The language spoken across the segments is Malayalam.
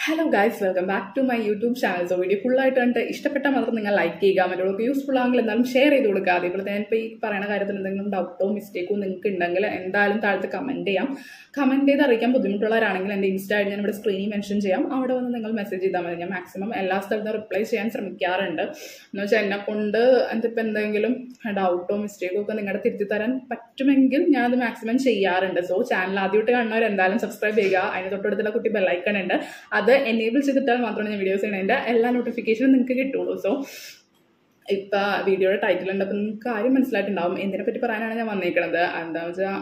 hello guys welcome back to my YouTube channel so video ഫുള്ളായിട്ട് കണ്ടിട്ട് ഇഷ്ടപ്പെട്ടാൽ മാത്രം നിങ്ങൾ ലൈക്ക് ചെയ്യുക മറ്റുള്ളവർക്ക് യൂസ്ഫുൾ ആണെങ്കിൽ എന്തായാലും ഷെയർ ചെയ്ത് കൊടുക്കുക അതേപോലെ തന്നെ ഇപ്പോൾ ഈ പറയുന്ന കാര്യത്തിൽ എന്തെങ്കിലും ഡൗട്ടോ മിസ്റ്റേക്കോ നിങ്ങൾക്ക് ഉണ്ടെങ്കിൽ എന്തായാലും താഴത്ത് കമൻറ്റ് ചെയ്യാം കമൻറ്റ് ചെയ്ത് അറിയിക്കാൻ ബുദ്ധിമുട്ടുള്ളവരാണെങ്കിൽ എൻ്റെ ഇൻസ്റ്റ ഐ ഞാൻ ഇവിടെ സ്ക്രീനിൽ മെൻഷൻ ചെയ്യാം അവിടെ വന്ന് നിങ്ങൾ മെസ്സേജ് ചെയ്താൽ മതി ഞാൻ മാക്സിമം എല്ലാ സ്ഥലത്തും റിപ്ലൈ ചെയ്യാൻ ശ്രമിക്കാറുണ്ട് എന്ന് വെച്ചാൽ എന്നെ കൊണ്ട് എന്തിപ്പോൾ എന്തെങ്കിലും ഡൗട്ടോ മിസ്റ്റേക്കോ ഒക്കെ നിങ്ങളുടെ തിരുത്തി തരാൻ പറ്റുമെങ്കിൽ ഞാനത് മാക്സിമം ചെയ്യാറുണ്ട് സോ ചാനൽ ആദ്യമായിട്ട് കാണുന്നവർ എന്തായാലും സബ്സ്ക്രൈബ് ചെയ്യുക അതിന് തൊട്ടടുത്തുള്ള കുട്ടി ബെല്ലൈക്കൺ ഉണ്ട് അത് എനേബിൾ ചെയ്തിട്ടാൽ മാത്രമേ ഞാൻ വീഡിയോസ് ചെയ്യണതിൻ്റെ എല്ലാ നോട്ടിഫിക്കേഷനും നിങ്ങൾക്ക് കിട്ടുള്ളൂ സോ ഇപ്പം വീഡിയോയുടെ ടൈറ്റിൽ ഉണ്ട് അപ്പം നിങ്ങൾക്ക് കാര്യം മനസ്സിലായിട്ടുണ്ടാവും എന്തിനെ പറ്റി പറയാനാണ് ഞാൻ വന്നേക്കണത് എന്താണെന്ന് വെച്ചാൽ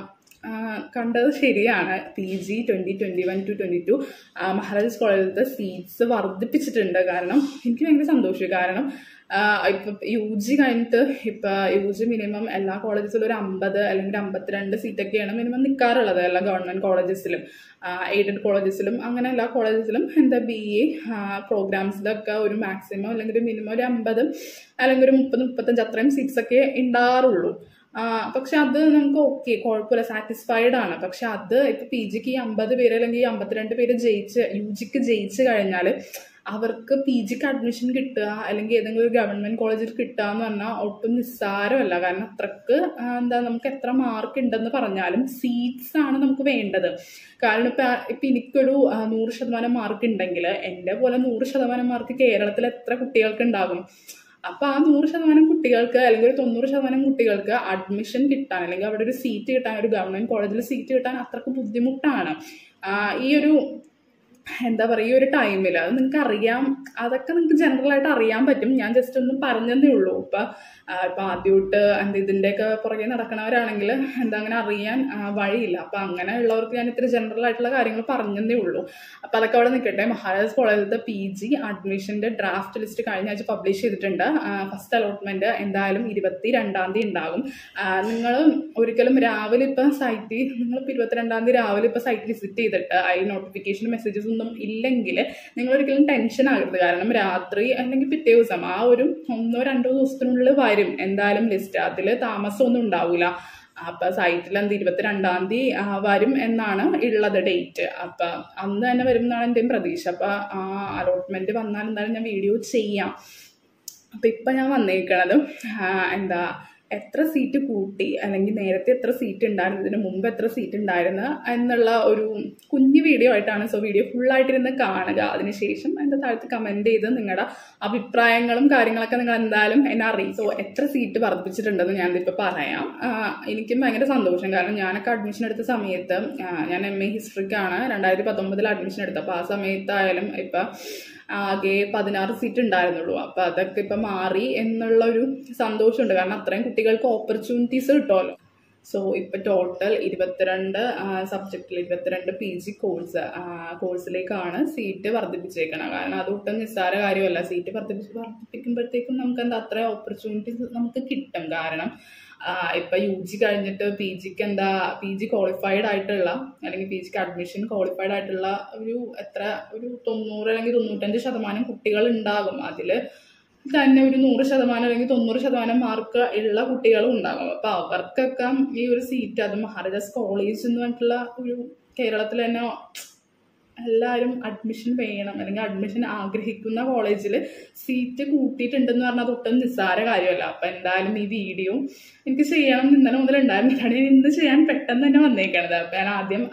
കണ്ടത് ശരിയാണ് P G twenty twenty one to twenty two Maharajas കോളേജിലത്തെ സീറ്റ്സ് വർദ്ധിപ്പിച്ചിട്ടുണ്ട് കാരണം എനിക്ക് ഭയങ്കര സന്തോഷം കാരണം ഇപ്പം യു ജി കഴിഞ്ഞിട്ട് ഇപ്പം യു ജി മിനിമം എല്ലാ കോളേജസിലും ഒരു അമ്പത് അല്ലെങ്കിൽ അമ്പത്തിരണ്ട് സീറ്റൊക്കെയാണ് മിനിമം നിൽക്കാറുള്ളത് എല്ലാ ഗവൺമെൻറ് കോളേജസിലും എയ്ഡഡ് കോളേജസിലും അങ്ങനെ എല്ലാ കോളേജസിലും എന്താ ബി എ പ്രോഗ്രാംസിലൊക്കെ ഒരു മാക്സിമം അല്ലെങ്കിൽ ഒരു മിനിമം ഒരു അമ്പത് അല്ലെങ്കിൽ ഒരു മുപ്പത് മുപ്പത്തഞ്ച് അത്രയും സീറ്റ്സ് ഒക്കെ ഉണ്ടാറുള്ളൂ പക്ഷെ അത് നമുക്ക് ഓക്കെ കുഴപ്പമില്ല സാറ്റിസ്ഫൈഡ് ആണ് പക്ഷെ അത് ഇപ്പൊ പി ജിക്ക് ഈ അമ്പത് പേര് അല്ലെങ്കിൽ ഈ അമ്പത്തിരണ്ട് പേര് ജയിച്ച് യു ജിക്ക് ജയിച്ച് കഴിഞ്ഞാൽ അവർക്ക് പി ജിക്ക് അഡ്മിഷൻ കിട്ടുക അല്ലെങ്കിൽ ഏതെങ്കിലും ഒരു ഗവൺമെന്റ് കോളേജിൽ കിട്ടുക എന്ന് പറഞ്ഞാൽ ഒട്ടും നിസ്സാരമല്ല കാരണം അത്രക്ക് എന്താ നമുക്ക് എത്ര മാർക്ക് ഉണ്ടെന്ന് പറഞ്ഞാലും സീറ്റ്സ് ആണ് നമുക്ക് വേണ്ടത് കാരണം ഇപ്പം ഇപ്പം എനിക്കൊരു നൂറ് ശതമാനം മാർക്ക് ഉണ്ടെങ്കിൽ എൻ്റെ പോലെ നൂറ് ശതമാനം മാർക്ക് കേരളത്തിൽ എത്ര കുട്ടികൾക്ക് ഉണ്ടാകും അപ്പോൾ ആ നൂറ് ശതമാനം കുട്ടികൾക്ക് അല്ലെങ്കിൽ ഒരു തൊണ്ണൂറ് ശതമാനം കുട്ടികൾക്ക് അഡ്മിഷൻ കിട്ടാൻ അല്ലെങ്കിൽ അവിടെ ഒരു സീറ്റ് കിട്ടാൻ ഒരു ഗവൺമെന്റ് കോളേജിൽ സീറ്റ് കിട്ടാൻ അത്രക്ക് ബുദ്ധിമുട്ടാണ് ഈ ഒരു എന്താ പറയുക ഈ ഒരു ടൈമിൽ അത് നിങ്ങൾക്ക് അറിയാം അതൊക്കെ നിങ്ങൾക്ക് ജനറൽ ആയിട്ട് അറിയാൻ പറ്റും ഞാൻ ജസ്റ്റ് ഒന്ന് പറഞ്ഞതേ ഉള്ളൂ ഇപ്പം ഇപ്പം ആദ്യമായിട്ട് എന്താ ഇതിൻ്റെയൊക്കെ പുറകെ നടക്കണവരാണെങ്കിൽ എന്താ അങ്ങനെ അറിയാൻ വഴിയില്ല അപ്പം അങ്ങനെ ഉള്ളവർക്ക് ഞാൻ ഇത്തിരി ജനറൽ ആയിട്ടുള്ള കാര്യങ്ങൾ പറഞ്ഞതേ ഉള്ളൂ അപ്പം അതൊക്കെ അവിടെ നിൽക്കട്ടെ മഹാരാജാസ് കോളേജിലത്തെ പി ജി അഡ്മിഷൻ്റെ ഡ്രാഫ്റ്റ് ലിസ്റ്റ് കഴിഞ്ഞ ആഴ്ച പബ്ലിഷ് ചെയ്തിട്ടുണ്ട് ഫസ്റ്റ് അലോട്ട്മെൻറ്റ് എന്തായാലും ഇരുപത്തി രണ്ടാം തീയതി ഉണ്ടാകും നിങ്ങൾ ഒരിക്കലും രാവിലെ ഇപ്പം സൈറ്റിൽ നിങ്ങളിപ്പോൾ ഇരുപത്തിരണ്ടാം തീയതി രാവിലെ ഇപ്പോൾ സൈറ്റ് വിസിറ്റ് ചെയ്തിട്ട് അതിൽ നോട്ടിഫിക്കേഷൻ മെസ്സേജസ് ഒന്നും ഇല്ലെങ്കിൽ നിങ്ങൾ ഒരിക്കലും ടെൻഷൻ ആകരുത് കാരണം രാത്രി അല്ലെങ്കിൽ പിറ്റേ ദിവസം ആ ഒരു ഒന്നോ രണ്ടോ ദിവസത്തിനുള്ളിൽ വരും എന്തായാലും ലിസ്റ്റ് അതിൽ താമസമൊന്നും ഉണ്ടാവില്ല അപ്പൊ സൈറ്റിൽ എന്ത് ഇരുപത്തിരണ്ടാം തീയതി വരും എന്നാണ് ഉള്ളത് ഡേറ്റ് അപ്പൊ അന്ന് തന്നെ വരും എന്നാണ് എൻ്റെയും പ്രതീക്ഷ അപ്പൊ ആ അലോട്ട്മെന്റ് വന്നാൽ എന്തായാലും ഞാൻ വീഡിയോ ചെയ്യാം അപ്പൊ ഇപ്പൊ ഞാൻ വന്നേക്കണത് എന്താ എത്ര സീറ്റ് കൂട്ടി അല്ലെങ്കിൽ നേരത്തെ എത്ര സീറ്റ് ഉണ്ടായിരുന്നു ഇതിന് മുമ്പ് എത്ര സീറ്റ് ഉണ്ടായിരുന്നു എന്നുള്ള ഒരു കുഞ്ഞു വീഡിയോ ആയിട്ടാണ് സോ വീഡിയോ ഫുള്ളായിട്ടിരുന്ന് കാണുക അതിനുശേഷം എൻ്റെ താഴത്ത് കമൻറ്റ് ചെയ്ത് നിങ്ങളുടെ അഭിപ്രായങ്ങളും കാര്യങ്ങളൊക്കെ നിങ്ങൾ എന്തായാലും എന്നെ അറിയും സോ എത്ര സീറ്റ് വർദ്ധിപ്പിച്ചിട്ടുണ്ടെന്ന് ഞാനിപ്പോൾ പറയാം എനിക്കും ഭയങ്കര സന്തോഷം കാരണം ഞാനൊക്കെ അഡ്മിഷൻ എടുത്ത സമയത്ത് ഞാൻ എം എ ഹിസ്റ്ററിക്കാണ് രണ്ടായിരത്തി പത്തൊമ്പതിൽ അഡ്മിഷൻ എടുത്തത് അപ്പോൾ ആ സമയത്തായാലും ഇപ്പം ആകെ പതിനാറ് സീറ്റ് ഉണ്ടായിരുന്നുള്ളൂ അപ്പം അതൊക്കെ ഇപ്പം മാറി എന്നുള്ള ഒരു സന്തോഷമുണ്ട് കാരണം അത്രയും കുട്ടികൾക്ക് ഓപ്പർച്യൂണിറ്റീസ് കിട്ടുമല്ലോ സോ ഇപ്പം ടോട്ടൽ ഇരുപത്തിരണ്ട് സബ്ജക്റ്റിൽ ഇരുപത്തിരണ്ട് പി ജി കോഴ്സ് കോഴ്സിലേക്കാണ് സീറ്റ് വർദ്ധിപ്പിച്ചേക്കണം കാരണം അതൊട്ടും നിസ്സാര കാര്യമല്ല സീറ്റ് വർദ്ധിപ്പിച്ച് വർദ്ധിപ്പിക്കുമ്പോഴത്തേക്കും നമുക്ക് എന്താ അത്ര ഓപ്പർച്യൂണിറ്റീസ് നമുക്ക് കിട്ടും കാരണം ഇപ്പം യു ജി കഴിഞ്ഞിട്ട് പി ജിക്ക് എന്താ പി ജി ക്വാളിഫൈഡ് ആയിട്ടുള്ള അല്ലെങ്കിൽ പി ജിക്ക് അഡ്മിഷൻ ക്വാളിഫൈഡ് ആയിട്ടുള്ള ഒരു എത്ര ഒരു തൊണ്ണൂറ് അല്ലെങ്കിൽ തൊണ്ണൂറ്റഞ്ച് ശതമാനം കുട്ടികൾ ഉണ്ടാകും അതിൽ തന്നെ ഒരു നൂറ് ശതമാനം അല്ലെങ്കിൽ തൊണ്ണൂറ് ശതമാനം മാർക്ക് ഉള്ള കുട്ടികളും ഉണ്ടാകും അപ്പം അവർക്കൊക്കെ ഈ ഒരു സീറ്റ് അത് മഹാരാജാസ് കോളേജ് എന്ന് പറഞ്ഞിട്ടുള്ള ഒരു കേരളത്തിൽ തന്നെ എല്ലാവരും അഡ്മിഷൻ വേണം അല്ലെങ്കിൽ അഡ്മിഷൻ ആഗ്രഹിക്കുന്ന കോളേജിൽ സീറ്റ് കൂട്ടിയിട്ടുണ്ടെന്ന് പറഞ്ഞാൽ അതൊട്ടും നിസ്സാര കാര്യമല്ല അപ്പം എന്തായാലും ഈ വീഡിയോ എനിക്ക് ചെയ്യണം ഇന്നലെ മുതൽ ഉണ്ടായിരുന്നിട്ടാണ് ഞാൻ ഇന്ന് ചെയ്യാൻ പെട്ടെന്ന് തന്നെ വന്നേക്കണത് അപ്പം ഞാൻ ആദ്യം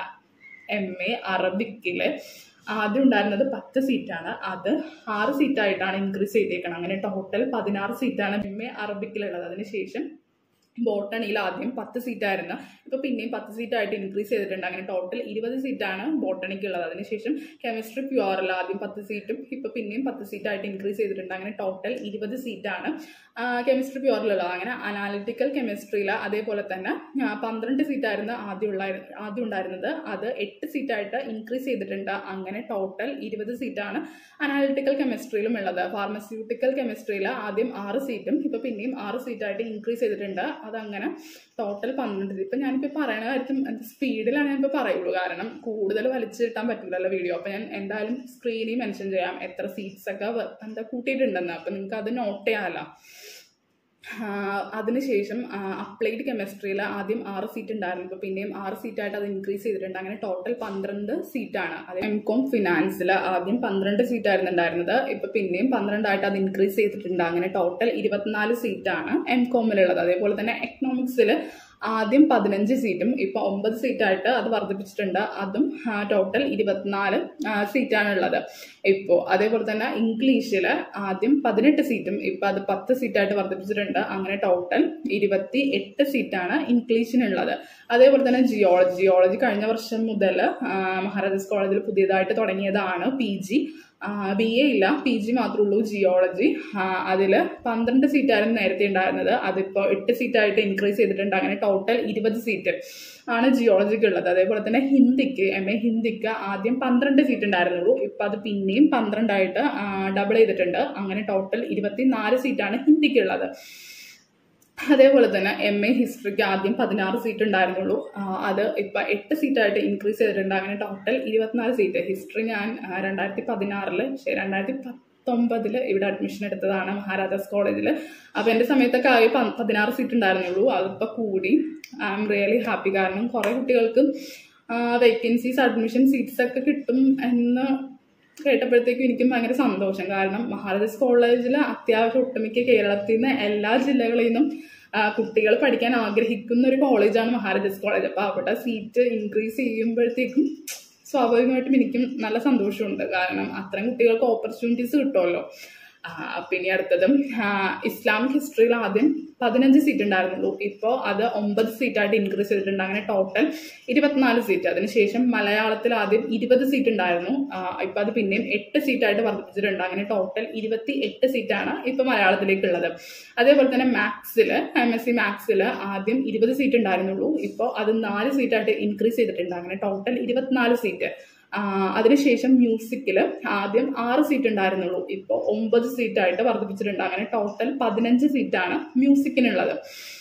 എം എ അറബിക്കിൽ ആദ്യം ഉണ്ടായിരുന്നത് പത്ത് സീറ്റാണ് അത് ആറ് സീറ്റായിട്ടാണ് ഇൻക്രീസ് ചെയ്തേക്കണം അങ്ങനെ ടോട്ടൽ പതിനാറ് സീറ്റാണ് എം എ അറബിക്കിലുള്ളത് അതിനുശേഷം ബോട്ടണിയിൽ ആദ്യം പത്ത് സീറ്റായിരുന്നു ഇപ്പോൾ പിന്നെയും പത്ത് സീറ്റായിട്ട് ഇൻക്രീസ് ചെയ്തിട്ടുണ്ട് അങ്ങനെ ടോട്ടൽ ഇരുപത് സീറ്റാണ് ബോട്ടണിക്കുള്ളത് അതിനുശേഷം കെമിസ്ട്രി പ്യുവറിൽ ആദ്യം പത്ത് സീറ്റും ഇപ്പോൾ പിന്നെയും പത്ത് സീറ്റായിട്ട് ഇൻക്രീസ് ചെയ്തിട്ടുണ്ട് അങ്ങനെ ടോട്ടൽ ഇരുപത് സീറ്റാണ് കെമിസ്ട്രി പ്യുവറിലുള്ളത് അങ്ങനെ അനാലിറ്റിക്കൽ കെമിസ്ട്രിയിൽ അതേപോലെ തന്നെ പന്ത്രണ്ട് സീറ്റായിരുന്നു ആദ്യം ഉള്ള ആദ്യം ഉണ്ടായിരുന്നത് അത് എട്ട് സീറ്റായിട്ട് ഇൻക്രീസ് ചെയ്തിട്ടുണ്ട് അങ്ങനെ ടോട്ടൽ ഇരുപത് സീറ്റാണ് അനാലിറ്റിക്കൽ കെമിസ്ട്രിയിലും ഉള്ളത് ഫാർമസ്യൂട്ടിക്കൽ കെമിസ്ട്രിയിൽ ആദ്യം ആറ് സീറ്റും ഇപ്പോൾ പിന്നെയും ആറ് സീറ്റായിട്ട് ഇൻക്രീസ് ചെയ്തിട്ടുണ്ട് അതങ്ങനെ ടോട്ടൽ പന്ത്രണ്ട് ഇപ്പം ഞാനിപ്പോൾ പറയണ കാര്യത്തിൽ സ്പീഡിലാണ് ഞാനിപ്പോൾ പറയുള്ളൂ കാരണം കൂടുതൽ വലിച്ചു കിട്ടാൻ പറ്റില്ലല്ലോ വീഡിയോ അപ്പം ഞാൻ എന്തായാലും സ്ക്രീനിൽ മെൻഷൻ ചെയ്യാം എത്ര സീറ്റ്സ് ഒക്കെ എന്താ കൂട്ടിയിട്ടുണ്ടെന്ന് അപ്പം നിങ്ങൾക്ക് അത് നോട്ട് ചെയ്യാമല്ലോ ആഹ് അതിനുശേഷം അപ്ലൈഡ് കെമിസ്ട്രിയിൽ ആദ്യം ആറ് സീറ്റ് ഉണ്ടായിരുന്നു ഇപ്പോൾ പിന്നെയും ആറ് സീറ്റായിട്ട് അത് ഇൻക്രീസ് ചെയ്തിട്ടുണ്ട് അങ്ങനെ ടോട്ടൽ പന്ത്രണ്ട് സീറ്റാണ് അത് എം കോം ഫിനാൻസിൽ ആദ്യം പന്ത്രണ്ട് സീറ്റായിരുന്നു ഉണ്ടായിരുന്നത് ഇപ്പോൾ പിന്നെയും പന്ത്രണ്ടായിട്ട് അത് ഇൻക്രീസ് ചെയ്തിട്ടുണ്ട് അങ്ങനെ ടോട്ടൽ ഇരുപത്തിനാല് സീറ്റാണ് എം കോമിലുള്ളത് അതേപോലെ തന്നെ എക്കണോമിക്സിൽ ആദ്യം പതിനഞ്ച് സീറ്റും ഇപ്പോൾ ഒമ്പത് സീറ്റായിട്ട് അത് വർദ്ധിപ്പിച്ചിട്ടുണ്ട് അതും ടോട്ടൽ ഇരുപത്തിനാല് സീറ്റാണ് ഉള്ളത് ഇപ്പോൾ അതേപോലെ തന്നെ ഇംഗ്ലീഷിൽ ആദ്യം പതിനെട്ട് സീറ്റും ഇപ്പോൾ അത് പത്ത് സീറ്റായിട്ട് വർദ്ധിപ്പിച്ചിട്ടുണ്ട് അങ്ങനെ ടോട്ടൽ ഇരുപത്തി എട്ട് സീറ്റാണ് ഇംഗ്ലീഷിനുള്ളത് അതേപോലെ തന്നെ ജിയോളജി ജിയോളജി കഴിഞ്ഞ വർഷം മുതൽ മഹാരാജാസ് കോളേജിൽ പുതിയതായിട്ട് തുടങ്ങിയതാണ് പി ജി ബി എ ഇല്ല പി ജി മാത്രമേ ഉള്ളൂ ജിയോളജി അതിൽ പന്ത്രണ്ട് സീറ്റായിരുന്നു നേരത്തെ ഉണ്ടായിരുന്നത് അതിപ്പോൾ എട്ട് സീറ്റായിട്ട് ഇൻക്രീസ് ചെയ്തിട്ടുണ്ട് അങ്ങനെ ടോട്ടൽ ഇരുപത് സീറ്റ് ആണ് ജിയോളജിക്ക് ഉള്ളത് അതേപോലെ തന്നെ ഹിന്ദിക്ക് എം എ ഹിന്ദിക്ക് ആദ്യം പന്ത്രണ്ട് സീറ്റ് ഉണ്ടായിരുന്നുള്ളൂ ഇപ്പം അത് പിന്നെയും പന്ത്രണ്ടായിട്ട് ഡബിൾ ചെയ്തിട്ടുണ്ട് അങ്ങനെ ടോട്ടൽ ഇരുപത്തി നാല് സീറ്റാണ് ഹിന്ദിക്കുള്ളത് അതേപോലെ തന്നെ എം എ ഹിസ്റ്ററിക്ക് ആദ്യം പതിനാറ് സീറ്റ് ഉണ്ടായിരുന്നുള്ളൂ ആ, അത് ഇപ്പം എട്ട് സീറ്റായിട്ട് ഇൻക്രീസ് ചെയ്തിട്ടുണ്ട് അങ്ങനെ ടോട്ടൽ ഇരുപത്തിനാല് സീറ്റ് ഹിസ്റ്ററി ഞാൻ ആ, രണ്ടായിരത്തി പതിനാറിൽ ശരി രണ്ടായിരത്തി പത്തൊമ്പതിൽ ഇവിടെ അഡ്മിഷൻ എടുത്തതാണ് മഹാരാജാസ് കോളേജിൽ അപ്പോൾ എൻ്റെ സമയത്തൊക്കെ ആയി പ- പതിനാറ് സീറ്റ് ഉണ്ടായിരുന്നുള്ളൂ അതിപ്പോൾ കൂടി ഐ എം റിയലി ഹാപ്പി കാരണം കുറേ കുട്ടികൾക്ക് വേക്കൻസീസ് അഡ്മിഷൻ സീറ്റ്സ് ഒക്കെ കിട്ടും എന്ന് കേട്ടപ്പോഴത്തേക്കും എനിക്കും ഭയങ്കര സന്തോഷം കാരണം മഹാരാജാസ് കോളേജിൽ അത്യാവശ്യം ഒട്ടുമിക്ക കേരളത്തിൽ നിന്ന് എല്ലാ ജില്ലകളിൽ നിന്നും കുട്ടികൾ പഠിക്കാൻ ആഗ്രഹിക്കുന്ന ഒരു കോളേജാണ് മഹാരാജാസ് കോളേജ് അപ്പോൾ അവിടെ സീറ്റ് ഇൻക്രീസ് ചെയ്യുമ്പോഴത്തേക്കും സ്വാഭാവികമായിട്ടും എനിക്കും നല്ല സന്തോഷമുണ്ട് കാരണം അത്രയും കുട്ടികൾക്ക് ഓപ്പർച്യൂണിറ്റീസ് കിട്ടുമല്ലോ ആ, പിന്നെ അടുത്തതും ആ, ഇസ്ലാമിക് ഹിസ്റ്ററിയിൽ ആദ്യം പതിനഞ്ച് സീറ്റ് ഉണ്ടായിരുന്നുള്ളൂ ഇപ്പോൾ അത് ഒമ്പത് സീറ്റായിട്ട് ഇൻക്രീസ് ചെയ്തിട്ടുണ്ട് അങ്ങനെ ടോട്ടൽ ഇരുപത്തിനാല് സീറ്റ് അതിനുശേഷം മലയാളത്തിൽ ആദ്യം ഇരുപത് സീറ്റ് ഉണ്ടായിരുന്നു ഇപ്പം അത് പിന്നെയും എട്ട് സീറ്റായിട്ട് വർദ്ധിപ്പിച്ചിട്ടുണ്ട് അങ്ങനെ ടോട്ടൽ ഇരുപത്തി എട്ട് സീറ്റാണ് ഇപ്പോൾ മലയാളത്തിലേക്കുള്ളത് അതേപോലെ തന്നെ മാത്സിൽ എം എസ് സി മാത്സിൽ ആദ്യം ഇരുപത് സീറ്റ് ഉണ്ടായിരുന്നുള്ളൂ ഇപ്പോൾ അത് നാല് സീറ്റായിട്ട് ഇൻക്രീസ് ചെയ്തിട്ടുണ്ട് അങ്ങനെ ടോട്ടൽ ഇരുപത്തിനാല് സീറ്റ് ആ, അതിനുശേഷം മ്യൂസിക്കിൽ ആദ്യം ആറ് സീറ്റ് ഉണ്ടായിരുന്നുള്ളൂ ഇപ്പോൾ ഒമ്പത് സീറ്റായിട്ട് വർദ്ധിപ്പിച്ചിട്ടുണ്ട് അങ്ങനെ ടോട്ടൽ പതിനഞ്ച് സീറ്റാണ് മ്യൂസിക്കിനുള്ളത്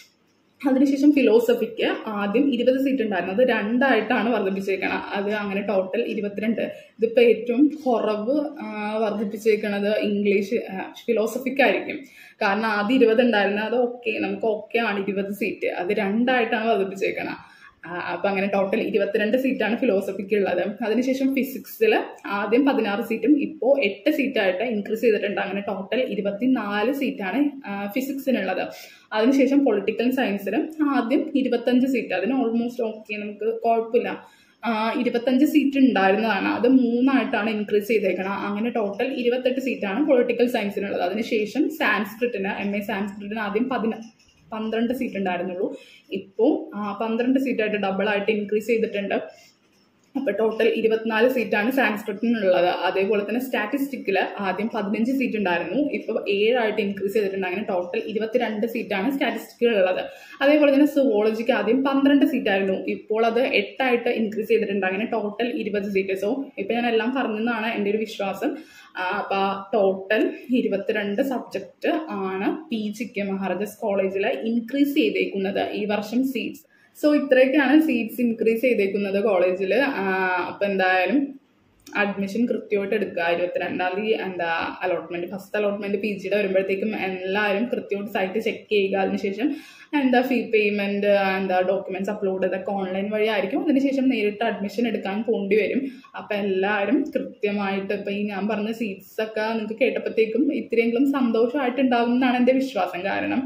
അതിനുശേഷം ഫിലോസഫിക്ക് ആദ്യം ഇരുപത് സീറ്റ് ഉണ്ടായിരുന്നു അത് രണ്ടായിട്ടാണ് വർദ്ധിപ്പിച്ചേക്കണം അത് അങ്ങനെ ടോട്ടൽ ഇരുപത്തിരണ്ട് ഇതിപ്പോൾ ഏറ്റവും കുറവ് ആ, വർദ്ധിപ്പിച്ചേക്കണത് ഇംഗ്ലീഷ് ഫിലോസഫിക്കായിരിക്കും കാരണം ആദ്യം ഇരുപത് ഉണ്ടായിരുന്നു അത് ഓക്കെ നമുക്ക് ഓക്കെ ആണ് ഇരുപത് സീറ്റ് അത് രണ്ടായിട്ടാണ് വർദ്ധിപ്പിച്ചേക്കണം ആ, അപ്പൊ അങ്ങനെ ടോട്ടൽ ഇരുപത്തിരണ്ട് സീറ്റാണ് ഫിലോസഫിക്ക് ഉള്ളത് അതിനുശേഷം ഫിസിക്സിൽ ആദ്യം പതിനാറ് സീറ്റും ഇപ്പോൾ എട്ട് സീറ്റായിട്ട് ഇൻക്രീസ് ചെയ്തിട്ടുണ്ട് അങ്ങനെ ടോട്ടൽ ഇരുപത്തിനാല് സീറ്റാണ് ഫിസിക്സിനുള്ളത് അതിനുശേഷം പൊളിറ്റിക്കൽ സയൻസിൽ ആദ്യം ഇരുപത്തഞ്ച് സീറ്റ് അതിന് ഓൾമോസ്റ്റ് ഓക്കെ നമുക്ക് കുഴപ്പമില്ല ആ, ഇരുപത്തഞ്ച് സീറ്റ് ഉണ്ടായിരുന്നതാണ് അത് മൂന്നായിട്ടാണ് ഇൻക്രീസ് ചെയ്തേക്കണം അങ്ങനെ ടോട്ടൽ ഇരുപത്തെട്ട് സീറ്റാണ് പൊളിറ്റിക്കൽ സയൻസിനുള്ളത് അതിനുശേഷം സാൻസ്ക്രിറ്റിന് എം എ സാൻസ്ക്രിറ്റിന് ആദ്യം പതിന പന്ത്രണ്ട് സീറ്റ് ഉണ്ടായിരുന്നുള്ളൂ ഇപ്പോൾ പന്ത്രണ്ട് സീറ്റായിട്ട് ഡബിൾ ആയിട്ട് ഇൻക്രീസ് ചെയ്തിട്ടുണ്ട് അപ്പോൾ ടോട്ടൽ ഇരുപത്തിനാല് സീറ്റാണ് സാൻസ്ക്രിറ്റിനുള്ളത് അതേപോലെ തന്നെ സ്റ്റാറ്റിസ്റ്റിക്കിൽ ആദ്യം പതിനഞ്ച് സീറ്റ് ഉണ്ടായിരുന്നു ഇപ്പോൾ ഏഴായിട്ട് ഇൻക്രീസ് ചെയ്തിട്ടുണ്ട് അങ്ങനെ ടോട്ടൽ ഇരുപത്തിരണ്ട് സീറ്റാണ് സ്റ്റാറ്റിസ്റ്റിക്കിലുള്ളത് അതേപോലെ തന്നെ സുവോളജിക്ക് ആദ്യം പന്ത്രണ്ട് സീറ്റായിരുന്നു ഇപ്പോൾ അത് എട്ടായിട്ട് ഇൻക്രീസ് ചെയ്തിട്ടുണ്ട് അങ്ങനെ ടോട്ടൽ ഇരുപത് സീറ്റ് സോ ഇപ്പം ഞാൻ എല്ലാം പറഞ്ഞെന്നാണ് എൻ്റെ ഒരു വിശ്വാസം അപ്പോൾ ടോട്ടൽ ഇരുപത്തിരണ്ട് സബ്ജക്റ്റ് ആണ് പി ജിക്ക് മഹാരാജാസ് കോളേജിൽ ഇൻക്രീസ് ചെയ്തേക്കുന്നത് ഈ വർഷം സീറ്റ്സ് സോ ഇത്രയൊക്കെയാണ് സീറ്റ്സ് ഇൻക്രീസ് ചെയ്തേക്കുന്നത് കോളേജിൽ അപ്പം എന്തായാലും അഡ്മിഷൻ കൃത്യമായിട്ട് എടുക്കുക ഇരുപത്തിരണ്ടാം തീയതി എന്താ അലോട്ട്മെന്റ് ഫസ്റ്റ് അലോട്ട്മെന്റ് പി ജിയുടെ വരുമ്പോഴത്തേക്കും എല്ലാവരും കൃത്യമായിട്ട് സൈറ്റ് ചെക്ക് ചെയ്യുക അതിനുശേഷം എന്താ ഫീ പേയ്മെന്റ് എന്താ ഡോക്യുമെന്റ്സ് അപ്ലോഡ് ചെയ്തൊക്കെ ഓൺലൈൻ വഴി ആയിരിക്കും അതിനുശേഷം നേരിട്ട് അഡ്മിഷൻ എടുക്കാൻ പോണ്ടി വരും അപ്പം എല്ലാവരും കൃത്യമായിട്ട് ഇപ്പം ഈ ഞാൻ പറഞ്ഞ സീറ്റ്സ് ഒക്കെ നിങ്ങൾക്ക് കേട്ടപ്പോഴത്തേക്കും ഇത്രയെങ്കിലും സന്തോഷമായിട്ടുണ്ടാകും എന്നാണ് എൻ്റെ വിശ്വാസം കാരണം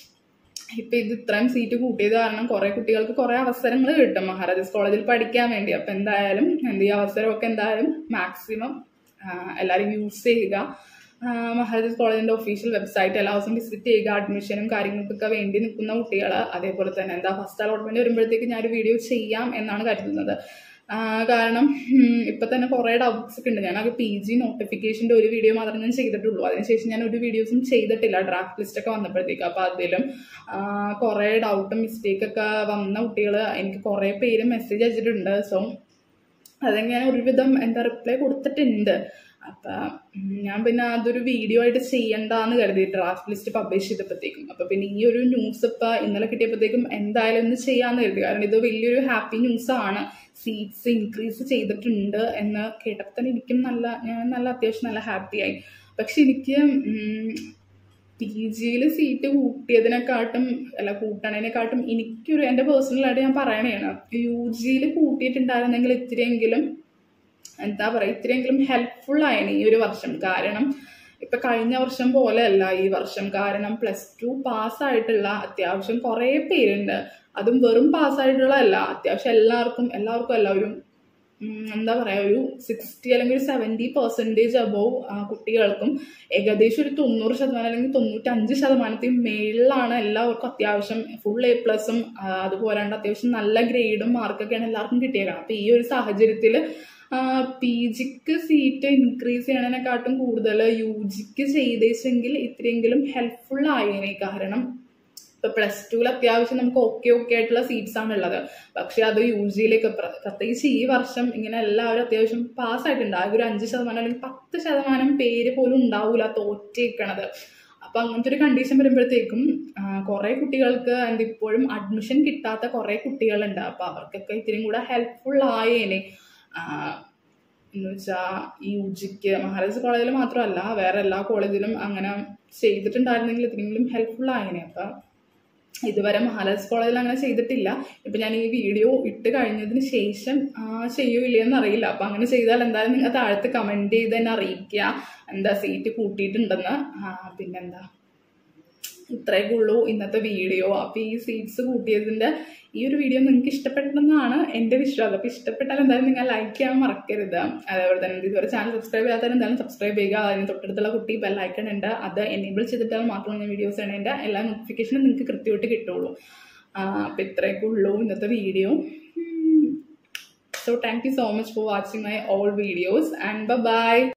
ഇപ്പൊ ഇത് ഇത്രയും സീറ്റ് കൂട്ടിയത് കാരണം കുറെ കുട്ടികൾക്ക് കുറെ അവസരങ്ങൾ കിട്ടും മഹാരാജാസ് കോളേജിൽ പഠിക്കാൻ വേണ്ടി അപ്പൊ എന്തായാലും എന്ത് ഈ അവസരമൊക്കെ എന്തായാലും മാക്സിമം എല്ലാവരും യൂസ് ചെയ്യുക ആ, മഹാരാജാസ് കോളേജിന്റെ ഒഫീഷ്യൽ വെബ്സൈറ്റ് എല്ലാ ദിവസവും വിസിറ്റ് ചെയ്യുക അഡ്മിഷനും കാര്യങ്ങൾക്കൊക്കെ വേണ്ടി നിൽക്കുന്ന കുട്ടികൾ അതേപോലെ തന്നെ എന്താ ഫസ്റ്റ് അലോട്ട്മെന്റ് വരുമ്പോഴത്തേക്ക് ഞാനൊരു വീഡിയോ ചെയ്യാം എന്നാണ് കരുതുന്നത് ആ, കാരണം ഉം, ഇപ്പൊ തന്നെ കുറെ ഡൗട്ട്സ് ഒക്കെ ഉണ്ട് ഞാനത് പി ജി നോട്ടിഫിക്കേഷന്റെ ഒരു വീഡിയോ മാത്രമേ ഞാൻ ചെയ്തിട്ടുള്ളൂ അതിനുശേഷം ഞാൻ ഒരു വീഡിയോസും ചെയ്തിട്ടില്ല ഡ്രാഫ്റ്റ് ലിസ്റ്റ് ഒക്കെ വന്നപ്പോഴത്തേക്ക് അപ്പൊ അതിലും ആ, കുറെ ഡൗട്ടും മിസ്റ്റേക്ക് ഒക്കെ വന്ന കുട്ടികൾ എനിക്ക് കുറെ പേര് മെസ്സേജ് അയച്ചിട്ടുണ്ട് സോ അത് ഞാൻ ഒരുവിധം എന്താ റിപ്ലൈ കൊടുത്തിട്ടുണ്ട് അപ്പൊ ഉം, ഞാൻ പിന്നെ അതൊരു വീഡിയോ ആയിട്ട് ചെയ്യണ്ടെന്ന് കരുതി ഡ്രാഫ്റ്റ് ലിസ്റ്റ് പബ്ലിഷ് ചെയ്തപ്പോഴത്തേക്കും അപ്പൊ പിന്നെ ഈ ഒരു ന്യൂസ് ഇപ്പൊ ഇന്നലെ കിട്ടിയപ്പോഴത്തേക്കും എന്തായാലും ഒന്ന് ചെയ്യാന്ന് കരുതി കാരണം ഇത് വലിയൊരു ഹാപ്പി ന്യൂസ് ആണ് സീറ്റ്സ് ഇൻക്രീസ് ചെയ്തിട്ടുണ്ട് എന്ന് കേട്ടപ്പോൾ തന്നെ എനിക്കും നല്ല ഞാൻ നല്ല അത്യാവശ്യം നല്ല ഹാപ്പി ആയി പക്ഷെ എനിക്ക് ഉം, പി ജിയിൽ സീറ്റ് കൂട്ടിയതിനെക്കാട്ടും അല്ല കൂട്ടണതിനെക്കാട്ടും എനിക്കൊരു എൻ്റെ പേഴ്സണലായിട്ട് ഞാൻ പറയണതാണ് യു ജിയിൽ കൂട്ടിയിട്ടുണ്ടായിരുന്നെങ്കിൽ ഇത്തിരിയെങ്കിലും എന്താ പറയുക ഇത്തിരിയെങ്കിലും ഹെൽപ്ഫുൾ ആയേനെ ഈ ഒരു വർഷം കാരണം ഇപ്പൊ കഴിഞ്ഞ വർഷം പോലെയല്ല ഈ വർഷം കാരണം പ്ലസ് ടു പാസ്സായിട്ടുള്ള അത്യാവശ്യം കുറേ പേരുണ്ട് അതും വെറും പാസ്സായിട്ടുള്ളതല്ല അത്യാവശ്യം എല്ലാവർക്കും എല്ലാവർക്കും അല്ല ഒരു ഉം, എന്താ പറയാ ഒരു സിക്സ്റ്റി അല്ലെങ്കിൽ ഒരു സെവൻറ്റി പെർസെൻറ്റേജ് അബോവ് കുട്ടികൾക്കും ഏകദേശം ഒരു തൊണ്ണൂറ് ശതമാനം അല്ലെങ്കിൽ തൊണ്ണൂറ്റഞ്ച് ശതമാനത്തിൽ മേളിലാണ് എല്ലാവർക്കും അത്യാവശ്യം ഫുൾ എ പ്ലസും അതുപോലാണ്ട് അത്യാവശ്യം നല്ല ഗ്രേഡും മാർക്കൊക്കെയാണ് എല്ലാവർക്കും കിട്ടിയേക്കണം അപ്പൊ ഈ ഒരു സാഹചര്യത്തിൽ പി ജിക്ക് സീറ്റ് ഇൻക്രീസ് ചെയ്യണതിനെക്കാട്ടും കൂടുതൽ യു ജിക്ക് ചെയ്തേച്ചെങ്കിൽ ഇത്രയെങ്കിലും ഹെൽപ്ഫുൾ ആയേനെ കാരണം ഇപ്പൊ പ്ലസ് ടുവിൽ അത്യാവശ്യം നമുക്ക് ഓക്കെ ഓക്കെ ആയിട്ടുള്ള സീറ്റ്സ് ആണ് ഉള്ളത് പക്ഷെ അത് യു ജിയിലേക്ക് പ്രത്യേകിച്ച് ഈ വർഷം ഇങ്ങനെ എല്ലാവരും അത്യാവശ്യം പാസ്സായിട്ടുണ്ട് ആകെ ഒരു അഞ്ച് ശതമാനം അല്ലെങ്കിൽ പത്ത് ശതമാനം പേര് പോലും ഉണ്ടാവൂല തോറ്റേക്കണത് അപ്പൊ അങ്ങനത്തെ ഒരു കണ്ടീഷൻ വരുമ്പോഴത്തേക്കും കുറെ കുട്ടികൾക്ക് എന്താ ഇപ്പോഴും അഡ്മിഷൻ കിട്ടാത്ത കുറെ കുട്ടികളുണ്ട് അപ്പൊ അവർക്കൊക്കെ ഇത്തിരി കൂടെ ഹെൽപ്ഫുൾ ആയേനെ എന്ന് വെച്ചാൽ ഈ യു ജിക്ക് മഹാരാജാസ് കോളേജിൽ മാത്രമല്ല വേറെ എല്ലാ കോളേജിലും അങ്ങനെ ചെയ്തിട്ടുണ്ടായിരുന്നെങ്കിൽ ഇത്തിരിയെങ്കിലും ഹെൽപ്ഫുൾ ആയേനെ അപ്പം ഇതുവരെ മഹാരാജാസ് കോളേജിൽ അങ്ങനെ ചെയ്തിട്ടില്ല ഇപ്പം ഞാൻ ഈ വീഡിയോ ഇട്ട് കഴിഞ്ഞതിന് ശേഷം ആ, ചെയ്യോ ഇല്ലയെന്ന് അറിയില്ല അപ്പം അങ്ങനെ ചെയ്താൽ എന്തായാലും നിങ്ങൾ താഴത്ത് കമൻറ്റ് ചെയ്ത് തന്നെ അറിയിക്കുക എന്താ സീറ്റ് കൂട്ടിയിട്ടുണ്ടെന്ന് ആ, പിന്നെന്താ ഇത്രയൊക്കെ ഉള്ളൂ ഇന്നത്തെ വീഡിയോ അപ്പോൾ ഈ സീറ്റ്സ് കൂട്ടിയതിൻ്റെ ഈ ഒരു വീഡിയോ നിങ്ങൾക്ക് ഇഷ്ടപ്പെട്ടെന്നാണ് എൻ്റെ വിശ്വാസം അപ്പോൾ ഇഷ്ടപ്പെട്ടാൽ എന്തായാലും നിങ്ങൾ ലൈക്ക് ചെയ്യാൻ മറക്കരുത് അതേപോലെ തന്നെ ഇതുവരെ ചാനൽ സബ്സ്ക്രൈബ് ചെയ്യാത്തവർ എന്തായാലും സബ്സ്ക്രൈബ് ചെയ്യുക അതിന് തൊട്ടടുത്തുള്ള കുട്ടി ബെല്ലൈക്കൺ ഉണ്ട് അത് എനേബിൾ ചെയ്തിട്ടാൽ മാത്രമേ ഞാൻ വീഡിയോസ് ചെയ്യണതിൻ്റെ എല്ലാ നോട്ടിഫിക്കേഷനും നിങ്ങൾക്ക് കൃത്യമായിട്ട് കിട്ടുള്ളൂ അപ്പോൾ ഇത്രയൊക്കെ ഉള്ളൂ ഇന്നത്തെ video so thank you so much for watching my all videos and by